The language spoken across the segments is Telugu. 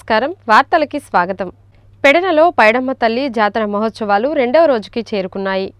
నమస్కారం వార్తలకి స్వాగతం పెడనలో పైడమ్మ తల్లి జాతర మహోత్సవాలు రెండవ రోజుకి చేరుకున్నాయి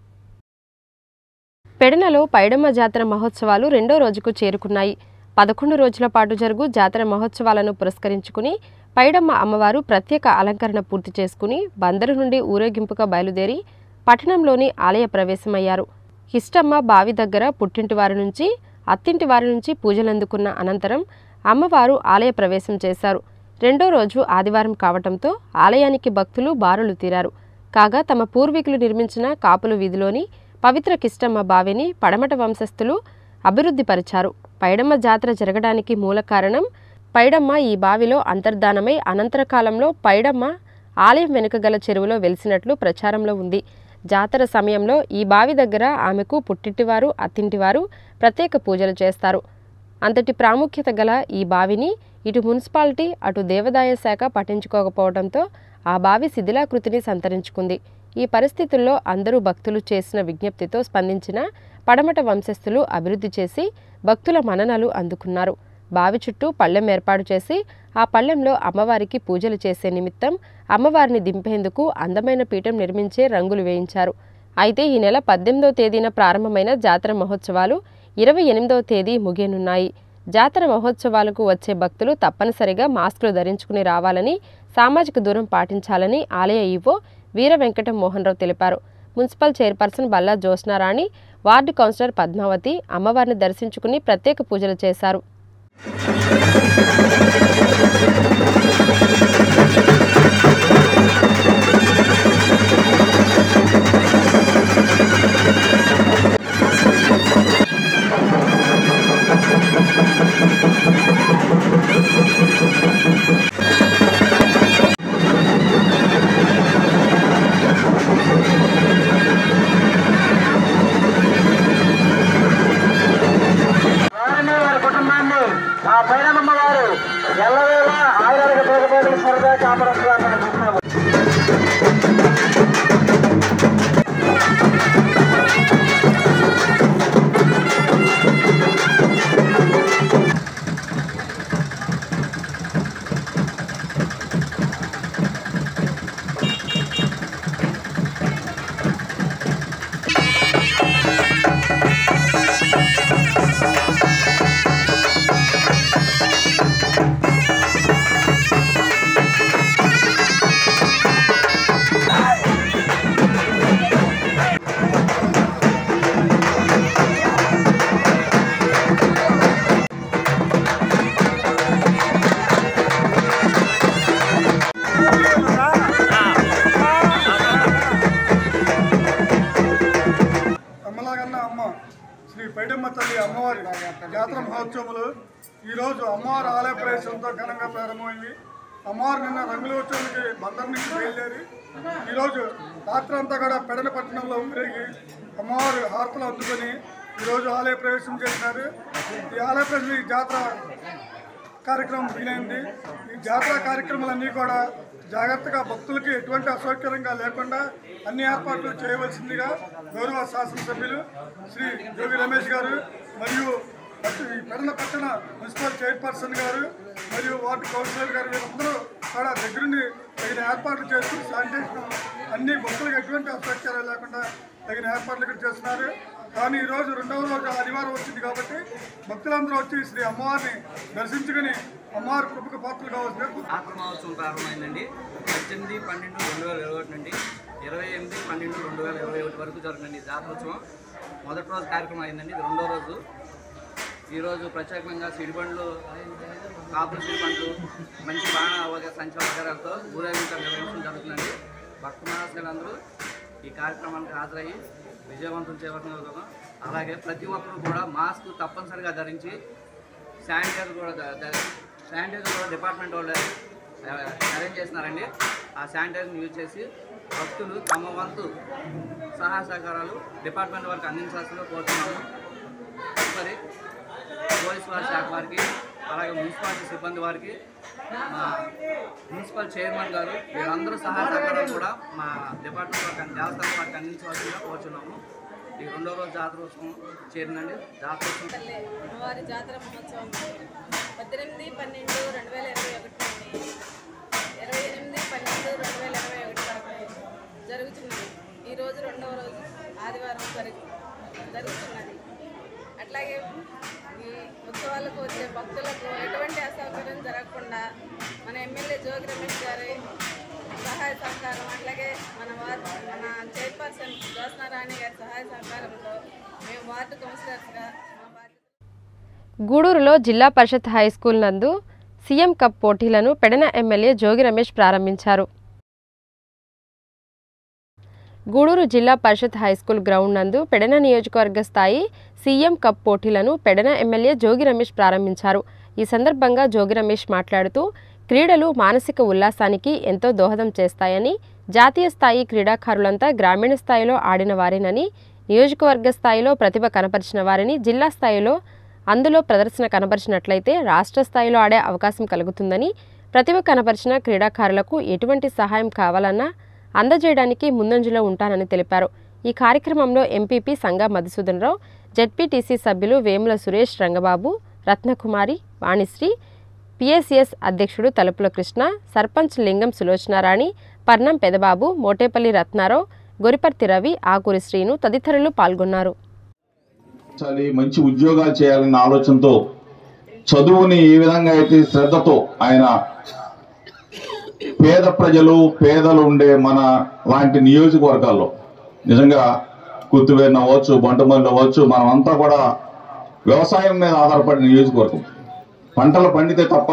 పెడనలో పైడమ్మ జాతర మహోత్సవాలు రెండో రోజుకు చేరుకున్నాయి పదకొండు రోజుల పాటు జరుగు జాతర మహోత్సవాలను పురస్కరించుకుని పైడమ్మ అమ్మవారు ప్రత్యేక అలంకరణ పూర్తి చేసుకుని బందరు నుండి ఊరేగింపుగా బయలుదేరి పట్టణంలోని ఆలయ ప్రవేశమయ్యారు కిష్టమ్మ బావి దగ్గర పుట్టింటి వారి నుంచి అత్తింటి వారి నుంచి పూజలందుకున్న అనంతరం అమ్మవారు ఆలయ ప్రవేశం చేశారు రెండో రోజు ఆదివారం కావటంతో ఆలయానికి భక్తులు బారులు తీరారు కాగా తమ పూర్వీకులు నిర్మించిన కాపుల వీధిలోని పవిత్ర కిష్టమ్మ బావిని పడమట వంశస్థులు అభివృద్ధిపరిచారు పైడమ్మ జాతర జరగడానికి మూల కారణం పైడమ్మ ఈ బావిలో అంతర్ధానమై అనంతర కాలంలో పైడమ్మ ఆలయం వెనుక గల చెరువులో వెలిసినట్లు ప్రచారంలో ఉంది జాతర సమయంలో ఈ బావి దగ్గర ఆమెకు పుట్టింటివారు అత్తింటివారు ప్రత్యేక పూజలు చేస్తారు అంతటి ప్రాముఖ్యత గల ఈ బావిని ఇటు మున్సిపాలిటీ అటు దేవాదాయ శాఖ పట్టించుకోకపోవడంతో ఆ బావి శిథిలాకృతిని సంతరించుకుంది ఈ పరిస్థితుల్లో అందరూ భక్తులు చేసిన విజ్ఞప్తితో స్పందించిన పడమట వంశస్థులు అభివృద్ధి చేసి భక్తుల మన్ననలు అందుకున్నారు బావి చుట్టూ పళ్ళెం ఏర్పాటు చేసి ఆ పళ్ళెంలో అమ్మవారికి పూజలు చేసే నిమిత్తం అమ్మవారిని దింపేందుకు అందమైన పీఠం నిర్మించే రంగులు వేయించారు అయితే ఈ నెల పద్దెనిమిదవ తేదీన ప్రారంభమైన జాతర మహోత్సవాలు ఇరవై ఎనిమిదవ తేదీ ముగియనున్నాయి జాతర మహోత్సవాలకు వచ్చే భక్తులు తప్పనిసరిగా మాస్కులు ధరించుకుని రావాలని సామాజిక దూరం పాటించాలని ఆలయ ఈవో వీర వెంకట మోహన్ రావు తెలిపారు municipal chairperson Balla Jyotsnarani ward councillor Padmavati అమ్మవారిని దర్శించుకుని ప్రత్యేక పూజలు చేశారు వారిని వారి కుటుంబాన్ని ఆ పైనమ్మ వారు ఎల్లవేళ ఆయురాలకు పేరుపేదలు సరదా కాపాడుతున్నారని చెప్తున్నాము అమ్మలాగన్న అమ్మ శ్రీ పైడమ్మ తల్లి అమ్మవారి జాతర మహోత్సవములు ఈరోజు అమ్మవారి ఆలయ ప్రవేశంతో ఘనంగా ప్రారంభమైంది అమ్మవారు నిన్న రంగుల ఉత్సవానికి బందర్ నుంచి బయలుదేరి ఈరోజు రాత్రి అంతా కూడా పెడన పట్టణంలో ఊరేగి అమ్మవారు హారతలు అందుకొని ఈరోజు ఆలయ ప్రవేశం చేసినారు ఈ ఆలయ ప్రవేశం ఈ జాతర కార్యక్రమం మిగిలింది ఈ జాతర కార్యక్రమాలన్నీ కూడా జాగ్రత్తగా భక్తులకి ఎటువంటి అసౌకర్యంగా లేకుండా అన్ని ఏర్పాట్లు చేయవలసిందిగా గౌరవ శాసనసభ్యులు శ్రీ జోగి రమేష్ గారు మరియు పట్టు- ఈ పెడల పట్టణ మున్సిపల్ చైర్పర్సన్ గారు మరియు వార్డు కౌన్సిలర్ గారు వీరందరూ కూడా దగ్గరుండి తగిన ఏర్పాట్లు చేస్తూ శానిటేషన్ అన్ని భక్తులకు ఎటువంటి అసౌకర్యాలు లేకుండా తగిన ఏర్పాట్లు ఇక్కడ చేస్తున్నారు కానీ ఈరోజు రెండవ రోజు ఆదివారం వచ్చింది కాబట్టి భక్తులందరూ వచ్చి శ్రీ అమ్మవారిని దర్శించుకుని అమ్మవారి కృపకు పాత్రలు కావాల్సిన జాతర మహోత్సవం ప్రారంభమైందండి పద్దెనిమిది పన్నెండు రెండు వేల ఇరవై ఒకటి నుండి ఇరవై ఎనిమిది పన్నెండు రెండు వేల ఇరవై ఒకటి వరకు జరుగుతుంది జాతరోత్సవం మొదటి రోజు కార్యక్రమం అయిందండి ఇది రెండో రోజు ఈరోజు ప్రత్యేకంగా సిడిబండ్లు కాపుల సిడిబండ్లు మంచి బాణ అవగా సంచలనాలతో ఊరేగింపు నిర్వహించడం జరుగుతుందండి భక్త మహాశయులందరూ ఈ కార్యక్రమానికి హాజరయ్యి విజయవంతం చేయవలసిన అలాగే ప్రతి ఒక్కరూ కూడా మాస్క్ తప్పనిసరిగా ధరించి శానిటైజర్ కూడా ద- ద- శానిటైజర్ కూడా డిపార్ట్మెంట్ వాళ్ళు ఆ, అరేంజ్ చేస్తున్నారండి ఆ శానిటైజర్ని యూజ్ చేసి భక్తులు తమ వంతు సహాయ సహకారాలు డిపార్ట్మెంట్ వారికి అందించాల్సిందిగా కోరుతున్నాము మరి పోలీస్ వారి శాఖ వారికి అలాగే మున్సిపాలిటీ సిబ్బంది వారికి మా మున్సిపల్ చైర్మన్ గారు వీరందరూ సహాయ సహకారాలు కూడా మా డిపార్ట్మెంట్ వారికి దేవస్థానం వారికి అందించవలసిందిగా కోరుచున్నాము ఈ రెండో రోజు జాతరోత్సవం చేరిందండి జాతరోత్సవం తల్లి అమ్మవారి జాతర మహోత్సవం పద్దెనిమిది పన్నెండు రెండు వేల ఇరవై ఒకటి నుండి పన్నెండు రెండు వేల ఇరవై ఒకటి వరకు జరుగుతున్నది ఈరోజు రెండవ రోజు ఆదివారం జరుగు జరుగుతున్నది అట్లాగే ఈ ఉత్సవాలకు వచ్చే భక్తులకు ఎటువంటి అసౌకర్యం జరగకుండా మన ఎమ్మెల్యే జోగి రమేష్ గారి సహాయ సహకారం అట్లాగే మన వార్డు మన చైర్పర్సన్ జ్యోత్స్నారాణి గారి సహాయ సహకారంతో మేము వార్డు కౌన్సిలర్స్గా మా బాధ్యత గూడూరులో జిల్లా పరిషత్ హై స్కూల్ నందు సీఎం కప్ పోటీలను పెడన ఎమ్మెల్యే జోగి రమేష్ ప్రారంభించారు గూడూరు జిల్లా పరిషత్ హైస్కూల్ గ్రౌండ్ నందు పెడన నియోజకవర్గ స్థాయి సీఎం కప్ పోటీలను పెడన ఎమ్మెల్యే జోగి రమేష్ ప్రారంభించారు ఈ సందర్భంగా జోగి రమేష్ మాట్లాడుతూ క్రీడలు మానసిక ఉల్లాసానికి ఎంతో దోహదం చేస్తాయని జాతీయ స్థాయి క్రీడాకారులంతా గ్రామీణ స్థాయిలో ఆడిన వారేనని నియోజకవర్గ స్థాయిలో ప్రతిభ కనపరిచిన వారిని జిల్లా స్థాయిలో అందులో ప్రదర్శన కనపరిచినట్లయితే రాష్ట్ర స్థాయిలో ఆడే అవకాశం కలుగుతుందని ప్రతిభ కనపరిచిన క్రీడాకారులకు ఎటువంటి సహాయం కావాలన్నా అందజేయడానికి ముందంజలో ఉంటానని తెలిపారు ఈ కార్యక్రమంలో ఎంపీపీ సంగా మధుసూదనరావు జెడ్పీటీసీ సభ్యులు వేముల సురేష్ రంగబాబు రత్నకుమారి వాణిశ్రీ పిఎస్ఎస్ అధ్యక్షుడు తలుపుల కృష్ణ సర్పంచ్ లింగం సులోచనారాణి పర్ణం పెదబాబు మోటేపల్లి రత్నారావు గొరిపర్తి రవి ఆకూరి శ్రీను తదితరులు పాల్గొన్నారు చాలి మంచి ఉద్యోగాలు చేయాలన్న ఆలోచనతో చదువుని ఏ విధంగా అయితే శ్రద్ధతో ఆయన పేద ప్రజలు పేదలు ఉండే మన లాంటి నియోజకవర్గాల్లో నిజంగా కుత్తువేరు అవ్వచ్చు బంటమల్లి అవ్వచ్చు మనం అంతా కూడా వ్యవసాయం మీద ఆధారపడిన నియోజకవర్గం పంటలు పండితే తప్ప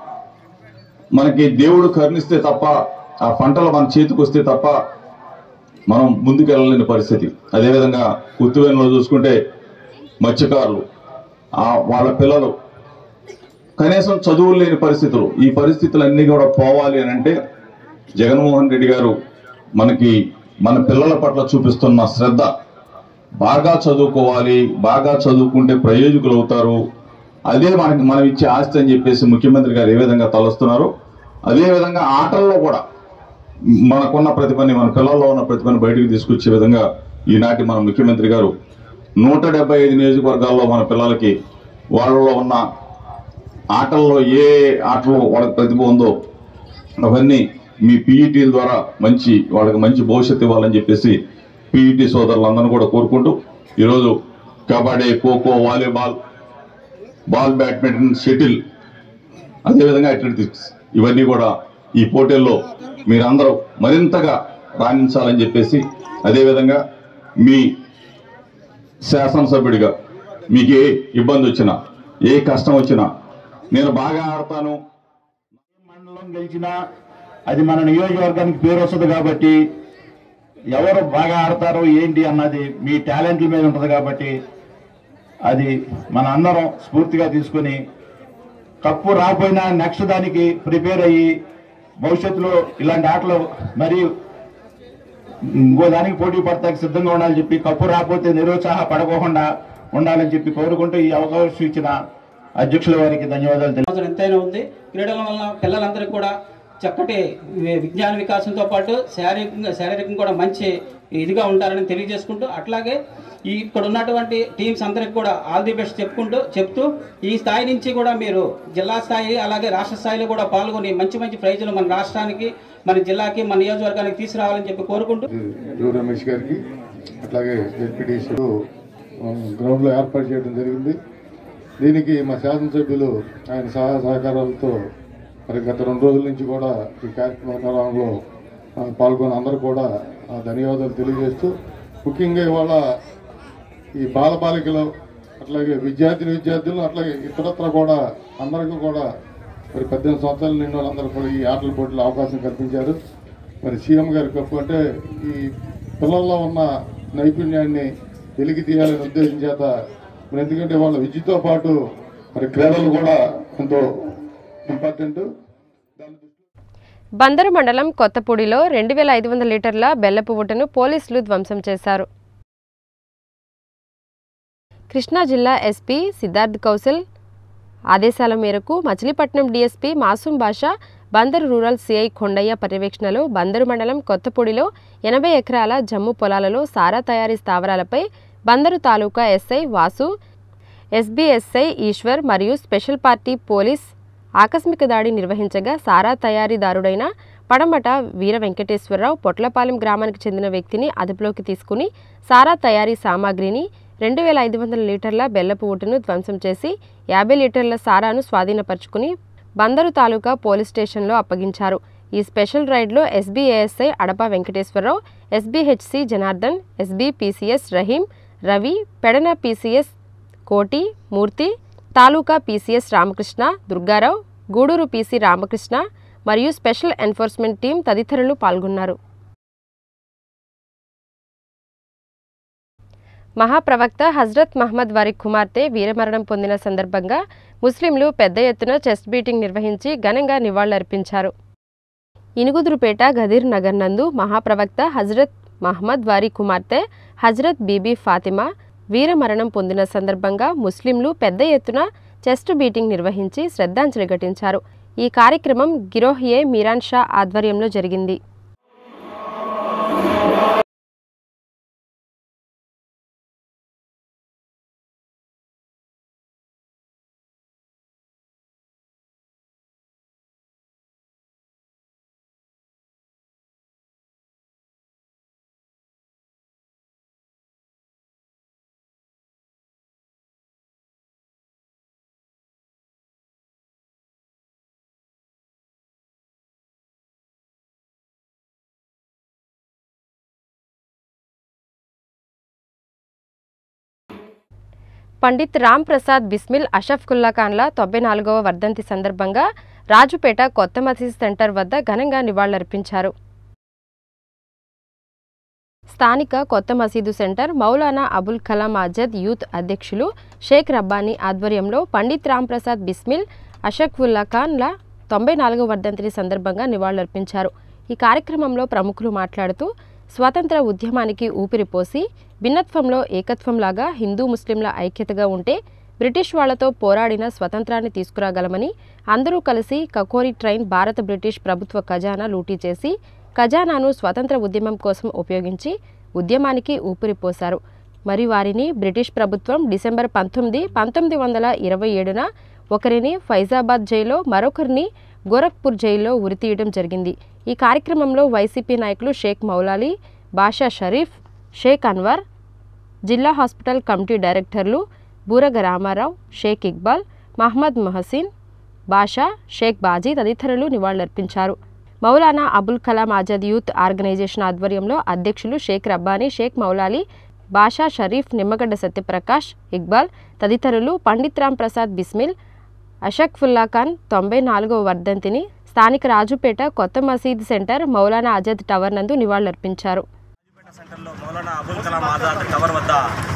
మనకి దేవుడు కరుణిస్తే తప్ప ఆ పంటలు మన చేతికి వస్తే తప్ప మనం ముందుకెళ్ళలేని పరిస్థితి అదేవిధంగా కుత్తువేనులో చూసుకుంటే మత్స్యకారులు ఆ వాళ్ళ పిల్లలు కనీసం చదువులు లేని పరిస్థితులు ఈ పరిస్థితులన్నీ కూడా పోవాలి అని అంటే జగన్మోహన్ రెడ్డి గారు మనకి మన పిల్లల పట్ల చూపిస్తున్న శ్రద్ధ బాగా చదువుకోవాలి బాగా చదువుకుంటే ప్రయోజకులు అవుతారు అదే మనకి మనం ఇచ్చే ఆస్తి అని చెప్పేసి ముఖ్యమంత్రి గారు ఏ విధంగా తలుస్తున్నారు అదే విధంగా ఆటల్లో కూడా మనకున్న ప్రతిభని మన పిల్లల్లో ఉన్న ప్రతిభని బయటకు తీసుకొచ్చే విధంగా ఈనాటి మన ముఖ్యమంత్రి గారు నూట డెబ్బై ఐదు నియోజకవర్గాల్లో మన పిల్లలకి వాళ్ళలో ఉన్న ఆటల్లో ఏ ఆటలో వాళ్ళకి ప్రతిభ ఉందో అవన్నీ మీ పీఈటీల ద్వారా మంచి వాళ్ళకి మంచి భవిష్యత్తు ఇవ్వాలని చెప్పేసి పీఈటీ సోదరులందరూ కూడా కోరుకుంటూ ఈరోజు kabaddi kho kho volleyball ball badminton shuttle అదేవిధంగా అథ్లెటిక్స్ ఇవన్నీ కూడా ఈ పోటీల్లో మీరందరూ మరింతగా రాణించాలని చెప్పేసి అదేవిధంగా మీ శాసనసభ్యుడిగా మీకు ఏ ఇబ్బంది వచ్చినా ఏ కష్టం వచ్చినా నేను బాగా ఆడతాను మండలం గెలిచినా అది మన నియోజకవర్గానికి పేరు వస్తుంది కాబట్టి ఎవరు బాగా ఆడతారో ఏంటి అన్నది మీ టాలెంట్ల మీద ఉంటుంది కాబట్టి అది మన అందరం స్ఫూర్తిగా తీసుకొని కప్పు రాకపోయినా నెక్స్ట్ దానికి ప్రిపేర్ అయ్యి భవిష్యత్తులో ఇలాంటి ఆటలు మరియు ఇంకో దానికి పోటీ పడతానికి సిద్ధంగా ఉండాలని చెప్పి కప్పు రాకపోతే నిరుత్సాహ పడకోకుండా ఉండాలని చెప్పి కోరుకుంటూ ఈ అవకాశం ఇచ్చిన అధ్యక్షుల వారికి ధన్యవాదాలు తెలియ అవసరం ఎంతైనా ఉంది క్రీడల వలన పిల్లలందరికీ కూడా చక్కటి వి- విజ్ఞాన వికాసంతో పాటు శారీరకంగా శారీరకంగా కూడా మంచి ఇదిగా ఉంటారని తెలియజేసుకుంటూ అట్లాగే ఈ ఇక్కడ ఉన్నటువంటి టీమ్స్ అందరికి కూడా ఆల్ ది బెస్ట్ చెప్పుకుంటూ చెప్తూ ఈ స్థాయి నుంచి కూడా మీరు జిల్లా స్థాయి అలాగే రాష్ట్ర స్థాయిలో కూడా పాల్గొని మంచి మంచి ప్రైజులు మన రాష్ట్రానికి మన జిల్లాకి మన నియోజకవర్గానికి తీసుకురావాలని చెప్పి కోరుకుంటూ యు రమేష్ గారికి అట్లాగే జెడ్పీటీసీలు గ్రౌండ్లో ఏర్పాటు చేయడం జరిగింది దీనికి మా శాసనసభ్యులు ఆయన సహాయ సహకారాలతో మరి గత రెండు రోజుల నుంచి కూడా ఈ కార్యక్రమంలో ఆ, పాల్గొన్న అందరూ కూడా ఆ, ధన్యవాదాలు తెలియజేస్తూ ముఖ్యంగా ఇవాళ ఈ బాలబాలికలు అట్లాగే విద్యార్థిని విద్యార్థులు అట్లాగే ఇతరత్ర కూడా అందరికీ కూడా మరి పద్దెనిమిది సంవత్సరాలు నిండిన వాళ్ళందరూ కూడా ఈ ఆటల పోటీలో అవకాశం కల్పించారు మరి సీఎం గారి కప్పు అంటే ఈ పిల్లల్లో ఉన్న నైపుణ్యాన్ని వెలికి తీయాలనే ఉద్దేశం చేత మరి ఎందుకంటే వాళ్ళ విద్యతో పాటు మరి క్రీడలు కూడా ఎంతో ఇంపార్టెంట్ బందరు మండలం కొత్తపూడిలో రెండు వేల ఐదు వందల లీటర్ల బెల్లపు ఊటను పోలీసులు ధ్వంసం చేశారు కృష్ణా జిల్లా ఎస్పీ సిద్ధార్థ్ కౌశల్ ఆదేశాల మేరకు Machilipatnam DSP Masoom Basha Bandar rural CI Kondaiah పర్యవేక్షణలో బందరు మండలం కొత్తపూడిలో ఎనభై ఎకరాల జమ్ము పొలాలలో సారా తయారీ స్థావరాలపై బందరు తాలూకా ఎస్ఐ వాసు ఎస్బీఎస్ఐ ఈశ్వర్ మరియు స్పెషల్ పార్టీ పోలీస్ ఆకస్మిక దాడి నిర్వహించగా సారా తయారీదారుడైన పడమట వీర వెంకటేశ్వరరావు పొట్లపాలెం గ్రామానికి చెందిన వ్యక్తిని అదుపులోకి తీసుకుని సారా తయారీ సామాగ్రిని రెండు వేల ఐదు వందల లీటర్ల బెల్లపు ఊటను ధ్వంసం చేసి యాభై లీటర్ల సారాను స్వాధీనపరుచుకుని బందరు తాలూకా పోలీస్ స్టేషన్లో అప్పగించారు ఈ స్పెషల్ రైడ్లో SBASI Adapa Venkateswararao SBHC Janardhan SB PCs Rahim Ravi Pedana PCs Koti Murthy taluka PCs Ramakrishna Durgarao Gudur PC Ramakrishna మరియు స్పెషల్ ఎన్ఫోర్స్మెంట్ టీం తదితరులు పాల్గొన్నారు మహాప్రవక్త హజ్రత్ మహమ్మద్ వారి కుమార్తె వీరమరణం పొందిన సందర్భంగా ముస్లింలు పెద్ద ఎత్తున చెస్ట్ బీటింగ్ నిర్వహించి ఘనంగా నివాళులర్పించారు ఇనుగుదురుపేట గదీర్ నగర్ నందు మహాప్రవక్త హజ్రత్ మహమ్మద్ వారి కుమార్తె హజ్రత్ బీబీ ఫాతిమా వీరమరణం పొందిన సందర్భంగా ముస్లింలు పెద్ద ఎత్తున చెస్ట్ బీటింగ్ నిర్వహించి శ్రద్ధాంజలి ఘటించారు ఈ కార్యక్రమం గిరోహియే మీరాన్ షా ఆధ్వర్యంలో జరిగింది పండిత్ రామ్ ప్రసాద్ బిస్మిల్ అషఫ్కుల్లా ఖాన్ల తొంభై నాలుగవ వర్ధంతి సందర్భంగా రాజుపేట కొత్త మసీద్ సెంటర్ వద్ద ఘనంగా నివాళులర్పించారు స్థానిక కొత్త మసీదు సెంటర్ మౌలానా అబుల్ కలాం ఆజద్ యూత్ అధ్యక్షులు షేక్ రబ్బానీ ఆధ్వర్యంలో పండిత్ రామ్ ప్రసాద్ బిస్మిల్ అషక్వుల్లా ఖాన్ల తొంభై నాలుగవ వర్ధంతిని సందర్భంగా నివాళులర్పించారు ఈ కార్యక్రమంలో ప్రముఖులు మాట్లాడుతూ స్వాతంత్ర ఉద్యమానికి ఊపిరిపోసి భిన్నత్వంలో ఏకత్వంలాగా హిందూ ముస్లింల ఐక్యతగా ఉంటే బ్రిటిష్ వాళ్లతో పోరాడిన స్వతంత్రాన్ని తీసుకురాగలమని అందరూ కలిసి కకోరి ట్రైన్ భారత బ్రిటిష్ ప్రభుత్వ ఖజానా లూటీ చేసి ఖజానాను స్వతంత్ర ఉద్యమం కోసం ఉపయోగించి ఉద్యమానికి ఊపిరిపోశారు మరి వారిని బ్రిటిష్ ప్రభుత్వం డిసెంబర్ పంతొమ్మిది పంతొమ్మిది వందల ఇరవై ఏడున ఒకరిని ఫైజాబాద్ జైల్లో మరొకరిని గోరఖ్పూర్ జైల్లో ఉరితీయడం జరిగింది ఈ కార్యక్రమంలో వైసీపీ నాయకులు షేక్ మౌలాలి బాషా షరీఫ్ షేక్ అన్వర్ జిల్లా హాస్పిటల్ కమిటీ డైరెక్టర్లు బూరగ రామారావు షేక్ ఇక్బాల్ మహమ్మద్ మొహసిన్ బాషా షేక్ బాజీ తదితరులు నివాళులర్పించారు మౌలానా అబుల్ కలాం ఆజాద్ యూత్ ఆర్గనైజేషన్ ఆధ్వర్యంలో అధ్యక్షులు షేక్ రబ్బానీ షేక్ మౌలాలి బాషా షరీఫ్ నిమ్మగడ్డ సత్యప్రకాష్ ఇక్బాల్ తదితరులు పండిత్ రామ్ ప్రసాద్ బిస్మిల్ అషక్ఫుల్లా ఖాన్ తొంభై నాలుగవ వర్ధంతిని స్థానిక రాజుపేట కొత్త మసీద్ సెంటర్ మౌలానా ఆజాద్ టవర్ నందు నివాళులర్పించారు సెంటర్లో మౌలానా అబుల్ కలాం ఆజాద్ టవర్ వద్ద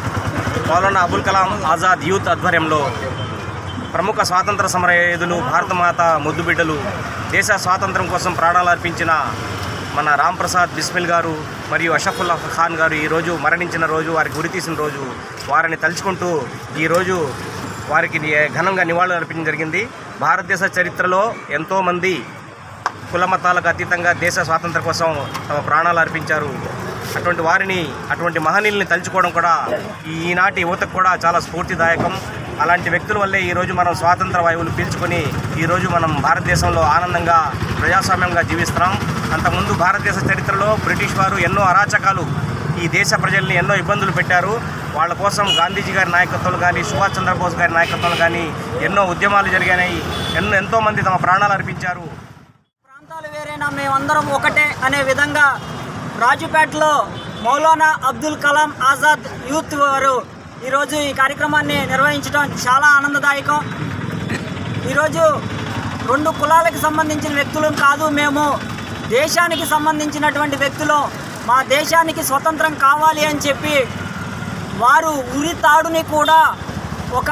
మౌలానా అబుల్ కలాం ఆజాద్ యూత్ ఆధ్వర్యంలో ప్రముఖ స్వాతంత్ర సమర యోధులు భారతమాత ముద్దుబిడ్డలు దేశ స్వాతంత్రం కోసం ప్రాణాలు అర్పించిన మన రామ్ ప్రసాద్ బిస్మిల్ గారు మరియు అషఫుల్లా ఖాన్ గారు ఈరోజు మరణించిన రోజు వారికి గురి తీసిన రోజు వారిని తలుచుకుంటూ ఈరోజు వారికి ని- ఘనంగా నివాళులు అర్పించడం జరిగింది భారతదేశ చరిత్రలో ఎంతోమంది కుల మతాలకు అతీతంగా దేశ స్వాతంత్రం కోసం తమ ప్రాణాలు అర్పించారు అటువంటి వారిని అటువంటి మహనీయుల్ని తలుచుకోవడం కూడా ఈనాటి యువతకు కూడా చాలా స్ఫూర్తిదాయకం అలాంటి వ్యక్తుల వల్లే ఈరోజు మనం స్వాతంత్ర వాయువులు పీల్చుకొని ఈరోజు మనం భారతదేశంలో ఆనందంగా ప్రజాస్వామ్యంగా జీవిస్తున్నాం అంతకుముందు భారతదేశ చరిత్రలో బ్రిటిష్ వారు ఎన్నో అరాచకాలు ఈ దేశ ప్రజల్ని ఎన్నో ఇబ్బందులు పెట్టారు వాళ్ళ కోసం గాంధీజీ గారి నాయకత్వంలో కానీ సుభాష్ చంద్రబోస్ గారి నాయకత్వంలో కానీ ఎన్నో ఉద్యమాలు జరిగాయి ఎన్నో ఎంతోమంది తమ ప్రాణాలు అర్పించారు ప్రాంతాలు వేరేనా మేమందరం ఒకటే అనే విధంగా రాజుపేటలో మౌలానా అబ్దుల్ కలాం ఆజాద్ యూత్ వారు ఈరోజు ఈ కార్యక్రమాన్ని నిర్వహించడం చాలా ఆనందదాయకం ఈరోజు రెండు కులాలకు సంబంధించిన వ్యక్తులం కాదు మేము దేశానికి సంబంధించినటువంటి వ్యక్తులు మా దేశానికి స్వతంత్రం కావాలి అని చెప్పి వారు ఉరి తాడుని కూడా ఒక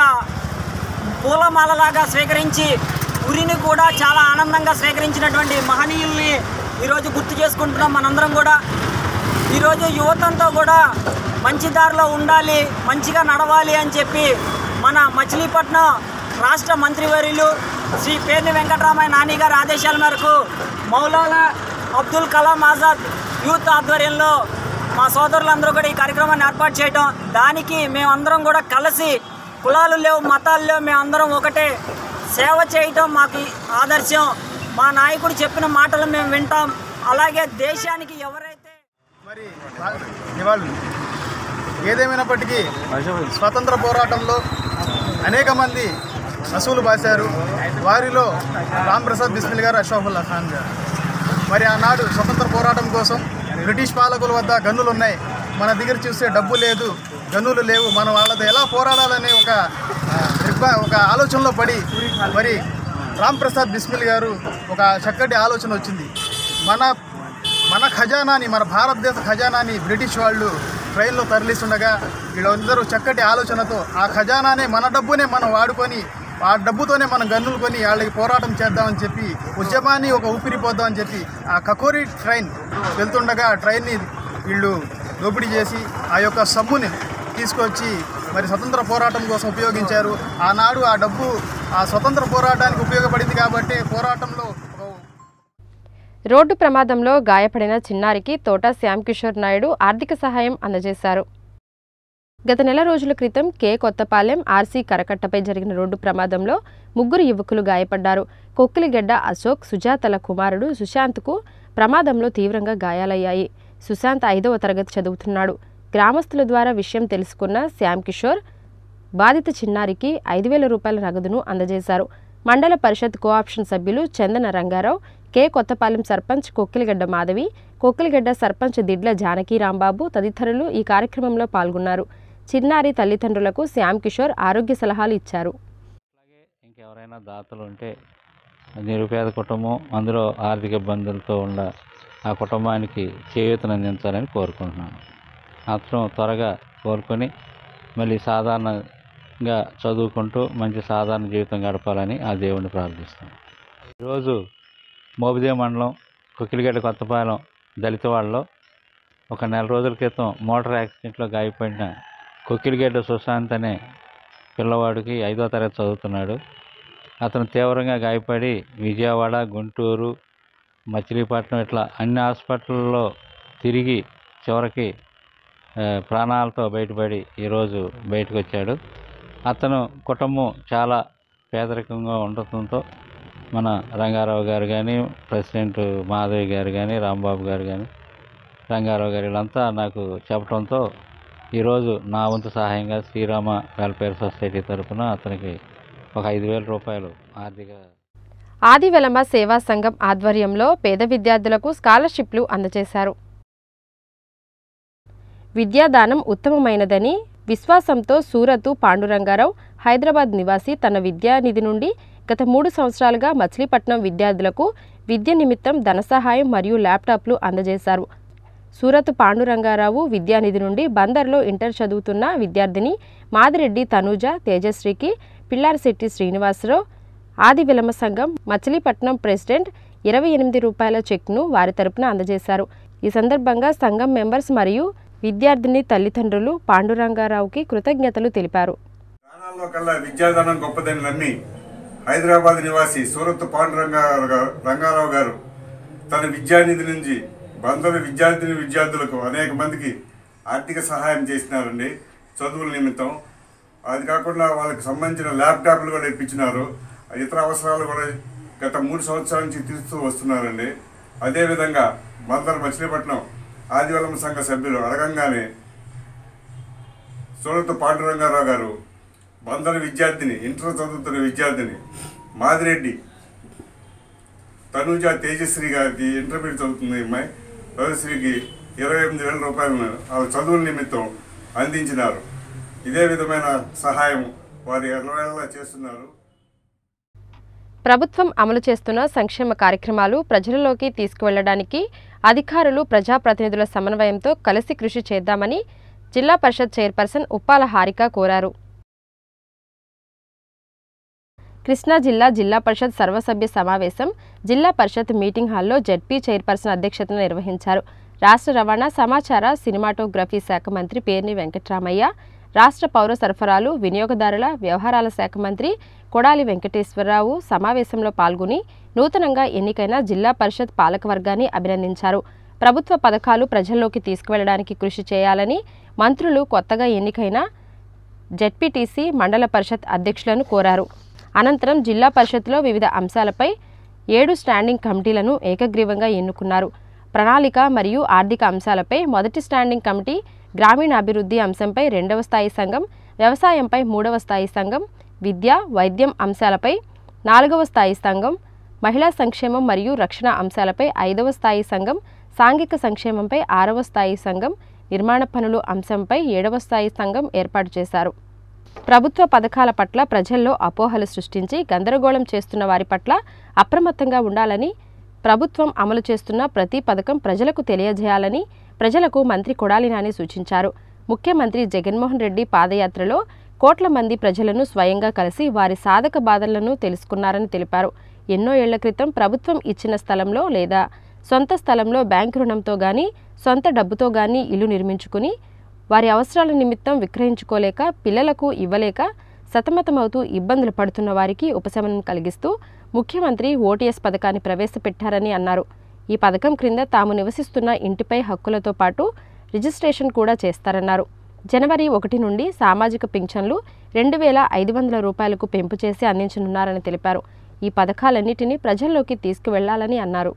పూలమాలలాగా స్వీకరించి ఉరిని కూడా చాలా ఆనందంగా స్వీకరించినటువంటి మహనీయుల్ని ఈరోజు గుర్తు చేసుకుంటున్నాం మనందరం కూడా ఈరోజు యువతంతో కూడా మంచి దారిలో ఉండాలి మంచిగా నడవాలి అని చెప్పి మన మచిలీపట్నం రాష్ట్ర మంత్రివర్యులు శ్రీ పేర్ని వెంకటరామయ్య నాని గారి ఆదేశాల మేరకు మౌలానా అబ్దుల్ కలాం ఆజాద్ యూత్ ఆధ్వర్యంలో మా సోదరులందరూ కూడా ఈ కార్యక్రమాన్ని ఏర్పాటు చేయడం దానికి మేమందరం కూడా కలిసి కులాలు లేవు మతాలు లేవు మేమందరం ఒకటే సేవ చేయటం మాకు ఆదర్శం మా నాయకుడు చెప్పిన మాటలు మేము వింటాం అలాగే దేశానికి ఎవరైతే మరి నివాళులు ఏదేమైనప్పటికీ స్వతంత్ర పోరాటంలో అనేక మంది అసూలు బాశారు వారిలో రామ్ ప్రసాద్ బిస్మిల్ గారు అషాఫుల్లా ఖాన్ గారు మరి ఆనాడు స్వతంత్ర పోరాటం కోసం బ్రిటిష్ పాలకుల వద్ద గన్నులు ఉన్నాయి మన దగ్గర చూస్తే డబ్బు లేదు గన్నులు లేవు మనం వాళ్ళతో ఎలా పోరాడాలనే ఒక దిగ్భ- ఒక ఆలోచనలో పడి మరి రామ్ ప్రసాద్ బిస్మిల్ గారు ఒక చక్కటి ఆలోచన వచ్చింది మన మన ఖజానాని మన భారతదేశ ఖజానాని బ్రిటిష్ వాళ్ళు ట్రైన్లో తరలిస్తుండగా వీళ్ళందరూ చక్కటి ఆలోచనతో ఆ ఖజానానే మన డబ్బునే మనం వాడుకొని ఆ డబ్బుతోనే మనం గన్నులు కొని వాళ్ళకి పోరాటం చేద్దామని చెప్పి ఉద్యమాన్ని ఒక ఊపిరిపోద్దామని చెప్పి ఆ కకోరి ట్రైన్ వెళ్తుండగా ఆ ట్రైన్ని వీళ్ళు దోపిడీ చేసి ఆ యొక్క సబ్బుని తీసుకొచ్చి మరి స్వతంత్ర పోరాటం కోసం ఉపయోగించారు ఆనాడు ఆ డబ్బు ఆ స్వతంత్ర పోరాటానికి ఉపయోగపడింది కాబట్టి పోరాటంలో ఒక రోడ్డు ప్రమాదంలో గాయపడిన చిన్నారికి తోట శ్యామ్కిషోర్ నాయుడు ఆర్థిక సహాయం అందజేశారు గత నెల రోజుల క్రితం కే కొత్తపాలెం ఆర్సీ కరకట్టపై జరిగిన రోడ్డు ప్రమాదంలో ముగ్గురు యువకులు గాయపడ్డారు కొక్కిలిగడ్డ అశోక్ సుజాతల కుమారుడు సుశాంత్కు ప్రమాదంలో తీవ్రంగా గాయాలయ్యాయి సుశాంత్ ఐదవ తరగతి చదువుతున్నాడు గ్రామస్తుల ద్వారా విషయం తెలుసుకున్న శ్యామ్ కిషోర్ బాధిత చిన్నారికి ఐదు వేల రూపాయల నగదును అందజేశారు మండల పరిషత్ కోఆప్షన్ సభ్యులు చందన రంగారావు కె కొత్తపాలెం సర్పంచ్ కొక్కిలిగడ్డ మాధవి కొక్కిలిగడ్డ సర్పంచ్ దిడ్ల జానకి రాంబాబు తదితరులు ఈ కార్యక్రమంలో పాల్గొన్నారు చిన్నారి తల్లిదండ్రులకు శ్యామ్ కిషోర్ ఆరోగ్య సలహాలు ఇచ్చారు ఇంకెవరైనా దాతలు ఉంటే నిరుపేద కుటుంబం అందులో ఆర్థిక ఇబ్బందులతో ఉన్న ఆ కుటుంబానికి చేయూతను అందించాలని కోరుకుంటున్నాను అతను త్వరగా కోరుకొని మళ్ళీ సాధారణంగా చదువుకుంటూ మంచి సాధారణ జీవితం గడపాలని ఆ దేవుణ్ణి ప్రార్థిస్తాను ఈరోజు మోబిదే మండలం కుకిలిగడ్డ కొత్తపాలెం దళితవాడలో ఒక నెల రోజుల క్రితం మోటార్ యాక్సిడెంట్లో గాయపడిన కొక్కిలిగడ్డ సుశాంత్ అనే పిల్లవాడికి ఐదో తరగతి చదువుతున్నాడు అతను తీవ్రంగా గాయపడి విజయవాడ గుంటూరు మచిలీపట్నం ఇట్లా అన్ని హాస్పిటల్లో తిరిగి చివరికి ఆ, ప్రాణాలతో బయటపడి ఈరోజు బయటకు వచ్చాడు అతను కుటుంబం చాలా పేదరికంగా ఉండటంతో మన రంగారావు గారు కానీ ప్రెసిడెంట్ మాధవి గారు కానీ రాంబాబు గారు కానీ రంగారావు గారు వీళ్ళంతా నాకు చెప్పడంతో ఈరోజు నా వంతు సహాయంగా శ్రీరామ వెల్ఫేర్ సొసైటీ తరఫున అతనికి ఒక ఐదు వేల రూపాయలు ఆర్థిక ఆదివెలమ సేవా సంఘం ఆధ్వర్యంలో పేద విద్యార్థులకు స్కాలర్షిప్లు అందజేశారు విద్యాదానం ఉత్తమమైనదని విశ్వాసంతో సూరతు పాండురంగారావు హైదరాబాద్ నివాసి తన విద్యానిధి నుండి గత మూడు సంవత్సరాలుగా మచిలీపట్నం విద్యార్థులకు విద్య నిమిత్తం ధన సహాయం మరియు ల్యాప్టాప్లు అందజేశారు సూరత్ పాండురంగారావు విద్యానిధి నుండి బందర్లో ఇంటర్ చదువుతున్న విద్యార్థిని మాదిరెడ్డి తనూజ తేజశ్రీకి పిల్లారిశెట్టి శ్రీనివాసరావు ఆది విలమ సంఘం మచిలీపట్నం ప్రెసిడెంట్ ఇరవై ఎనిమిది రూపాయల చెక్ను వారి తరపున అందజేశారు ఈ సందర్భంగా సంఘం మెంబర్స్ మరియు విద్యార్థిని తల్లిదండ్రులు పాండురంగారావుకి కృతజ్ఞతలు తెలిపారు ప్రాణాల్లో కల్లా విద్యాదానం గొప్పదని నమ్మి హైదరాబాద్ నివాసి సూరత్ పాండురంగారావు గారు రంగారావు గారు తన విద్యానిధి నుంచి బంధువుల విద్యార్థిని విద్యార్థులకు అనేక మందికి ఆర్థిక సహాయం చేసినారండి చదువుల నిమిత్తం అది కాకుండా వాళ్ళకి సంబంధించిన ల్యాప్టాప్లు కూడా ఇప్పించినారు ఇతర అవసరాలు కూడా గత మూడు సంవత్సరాల నుంచి తీరుస్తూ వస్తున్నారండి అదేవిధంగా బందర్ మచిలీపట్నం ఆదివారం సంఘ సభ్యులు అడగంగానే సూరత్ పాండురంగారావు గారు బందర విద్యార్థిని ఇంటర్ చదువుతున్న విద్యార్థిని మాదిరెడ్డి తనూజ తేజశ్రీ గారికి ఇంటర్మీడియట్ చదువుతుంది ఈ అమ్మాయి తేజశ్రీకి ఇరవై ఎనిమిది వేల రూపాయలను వాళ్ళ చదువుల నిమిత్తం అందించినారు ఇదే విధమైన సహాయం వారి ఎర్రవేళలా చేస్తున్నారు ప్రభుత్వం అమలు చేస్తున్న సంక్షేమ కార్యక్రమాలు ప్రజలలోకి తీసుకువెళ్లడానికి అధికారులు ప్రజాప్రతినిధుల సమన్వయంతో కలిసి కృషి చేద్దామని జిల్లా పరిషత్ చైర్పర్సన్ ఉప్పాల హారిక కోరారు కృష్ణా జిల్లా జిల్లా పరిషత్ సర్వసభ్య సమావేశం జిల్లా పరిషత్ మీటింగ్ హాల్లో జడ్పీ చైర్పర్సన్ అధ్యక్షతన నిర్వహించారు రాష్ట్ర రవాణా సమాచార సినిమాటోగ్రఫీ శాఖ మంత్రి పేర్ని వెంకట్రామయ్య రాష్ట్ర పౌర సరఫరాలు వినియోగదారుల వ్యవహారాల శాఖ మంత్రి కొడాలి వెంకటేశ్వరరావు సమావేశంలో పాల్గొని నూతనంగా ఎన్నికైన జిల్లా పరిషత్ పాలకవర్గాన్ని అభినందించారు ప్రభుత్వ పథకాలు ప్రజల్లోకి తీసుకువెళ్లడానికి కృషి చేయాలని మంత్రులు కొత్తగా ఎన్నికైన జెడ్పీటీసీ మండల పరిషత్ అధ్యక్షులను కోరారు అనంతరం జిల్లా పరిషత్లో వివిధ అంశాలపై ఏడు స్టాండింగ్ కమిటీలను ఏకగ్రీవంగా ఎన్నుకున్నారు ప్రణాళిక మరియు ఆర్థిక అంశాలపై మొదటి స్టాండింగ్ కమిటీ గ్రామీణాభివృద్ధి అంశంపై రెండవ స్థాయి సంఘం వ్యవసాయంపై మూడవ స్థాయి సంఘం విద్య వైద్యం అంశాలపై నాలుగవ స్థాయి సంఘం మహిళా సంక్షేమం మరియు రక్షణ అంశాలపై ఐదవ స్థాయి సంఘం సాంఘిక సంక్షేమంపై ఆరవ స్థాయి సంఘం నిర్మాణ పనులు అంశంపై ఏడవ స్థాయి సంఘం ఏర్పాటు చేశారు ప్రభుత్వ పథకాల పట్ల ప్రజల్లో అపోహలు సృష్టించి గందరగోళం చేస్తున్న వారి పట్ల అప్రమత్తంగా ఉండాలని ప్రభుత్వం అమలు చేస్తున్న ప్రతి పథకం ప్రజలకు తెలియజేయాలని ప్రజలకు మంత్రి కొడాలి నాని సూచించారు ముఖ్యమంత్రి జగన్మోహన్ రెడ్డి పాదయాత్రలో కోట్ల మంది ప్రజలను స్వయంగా కలిసి వారి సాధక బాధలను తెలుసుకున్నారని తెలిపారు ఎన్నో ఏళ్ల క్రితం ప్రభుత్వం ఇచ్చిన స్థలంలో లేదా సొంత స్థలంలో బ్యాంకు రుణంతో గాని సొంత డబ్బుతో గాని ఇల్లు నిర్మించుకుని వారి అవసరాల నిమిత్తం విక్రయించుకోలేక పిల్లలకు ఇవ్వలేక సతమతమవుతూ ఇబ్బందులు పడుతున్న వారికి ఉపశమనం కలిగిస్తూ ముఖ్యమంత్రి ఓటీఎస్ పథకాన్ని ప్రవేశపెట్టారని అన్నారు ఈ పథకం క్రింద తాము నివసిస్తున్న ఇంటిపై హక్కులతో పాటు రిజిస్ట్రేషన్ కూడా చేస్తారన్నారు జనవరి ఒకటి నుండి సామాజిక పింఛన్లు రెండు వేల ఐదు వందల రూపాయలకు పెంపు చేసి అందించనున్నారని తెలిపారు ఈ పథకాలన్నిటినీ ప్రజల్లోకి తీసుకువెళ్లాలని అన్నారు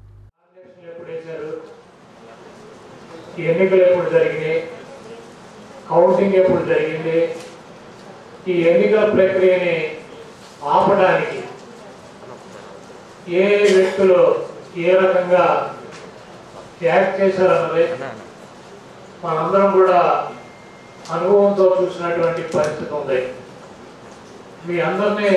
ఈ ఎన్నికలు ఎప్పుడు జరిగినాయి కౌంటింగ్ ఎప్పుడు జరిగింది ఈ ఎన్నికల ప్రక్రియని ఆపడానికి ఏ వ్యక్తులు ఏ రకంగా యాక్ట్ చేశారన్నది మనందరం కూడా అనుభవంతో చూసినటువంటి పరిస్థితి ఉంది మీ అందరినీ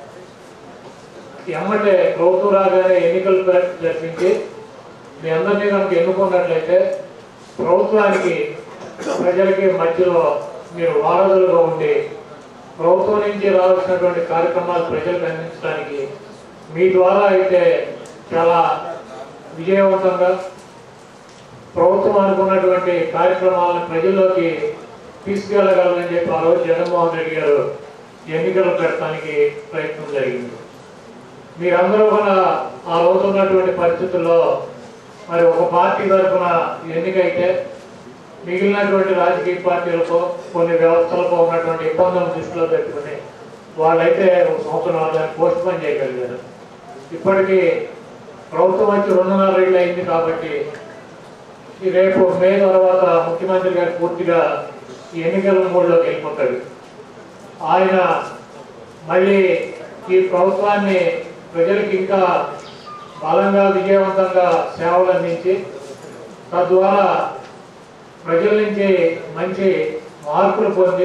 ఎమ్మటే ప్రభుత్వం రాగానే ఎన్నికలు ప్ర- జరిపించి మీ అందరినీ కనుక ఎన్నుకున్నట్లయితే ప్రభుత్వానికి ప్రజలకి మధ్యలో మీరు వారధులుగా ఉండి ప్రభుత్వం నుంచి రావాల్సినటువంటి కార్యక్రమాలు ప్రజలకు అందించడానికి మీ ద్వారా అయితే చాలా విజయవంతంగా ప్రభుత్వం అనుకున్నటువంటి కార్యక్రమాలను ప్రజల్లోకి తీసుకెళ్ళగలరని చెప్పి ఆ రోజు జగన్మోహన్ రెడ్డి గారు ఎన్నికలు పెట్టడానికి ప్రయత్నం జరిగింది మీరందరూ కూడా ఆ రోజు ఉన్నటువంటి పరిస్థితుల్లో మరి ఒక పార్టీ తరఫున ఎన్నికైతే మిగిలినటువంటి రాజకీయ పార్టీలకు కొన్ని వ్యవస్థలకు ఉన్నటువంటి ఇబ్బందులను దృష్టిలో పెట్టుకుని వాళ్ళైతే ఒక సంవత్సరం దాన్ని పోస్ట్ పోన్ చేయగలిగారు ఇప్పటికీ ప్రభుత్వం వచ్చి రెండున్నర ఏళ్ళు అయింది కాబట్టి ఈ రేపు మే తర్వాత ముఖ్యమంత్రి గారు పూర్తిగా ఈ ఎన్నికల మూడులోకి వెళ్ళిపోతాడు ఆయన మళ్ళీ ఈ ప్రభుత్వాన్ని ప్రజలకు ఇంకా బలంగా విజయవంతంగా సేవలు అందించి తద్వారా ప్రజల నుంచి మంచి మార్పులు పొంది